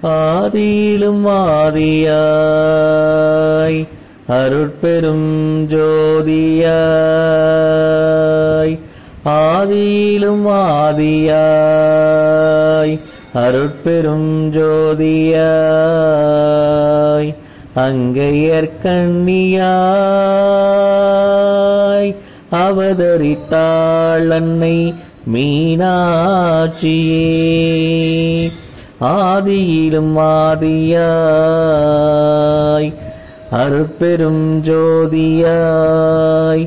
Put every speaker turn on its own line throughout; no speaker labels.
ஆதியிலும் ஆதியாய் அருட்பெரும் ஜோதியாய் ஆதியிலும் ஆதியாய் அருட்பெரும் ஜோதியாய் அங்கையற்கண்ணியாய் அவதரித்தாள் அன்னை மீனாட்சியே ஆதியிலும் ஆதியாய் அருட்பெரும் ஜோதியாய்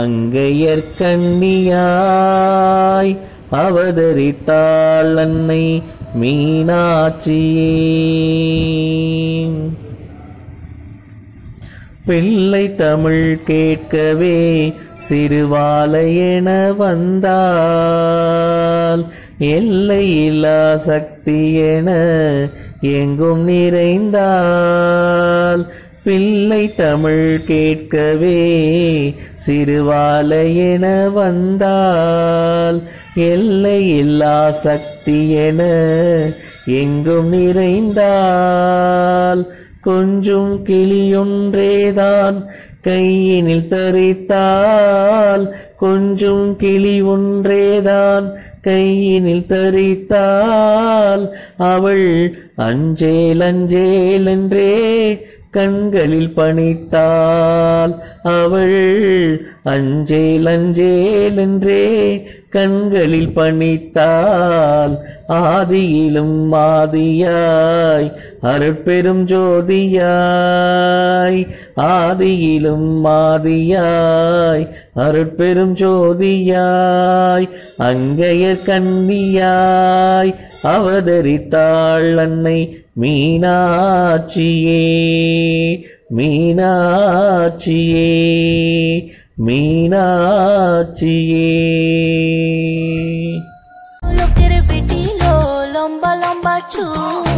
அங்கையற்கண்ணியாய் அவதரித்தாள் அன்னை மீனாட்சியே பிள்ளை தமிழ் கேட்கவே சிறுவாலையென வந்தால் எல்லையில்லா சக்தி என எங்கும் நிறைந்தால் பிள்ளை தமிழ் கேட்கவே சிறுவாலையென வந்தால் எல்லையில்லா சக்தி என எங்கும் நிறைந்தால் கொஞ்சம் கிளியொன்றேதான் கையினில் தரித்தால் கொஞ்சம் கிளி ஒன்றேதான் கையினில் தரித்தால் அவள் அஞ்சேல் அஞ்சேல் என்றே கண்களில் பணித்தாள் அவள் அஞ்சேல் அஞ்சேல் என்றே கண்களில் பணித்தாள் ஆதியிலும் ஆதியாய் அருட்பெரும் ஜோதியாய் ஆதியிலும் ஆதியாய் அருட்பெரும் ஜோதியாய் அங்கையர் கண்ணியாய் அவதரித்தாள் அன்னை மீனாட்சியே மீனாட்சியே மீனாட்சியே
Lo quiere piti, lo lomba lomba chu.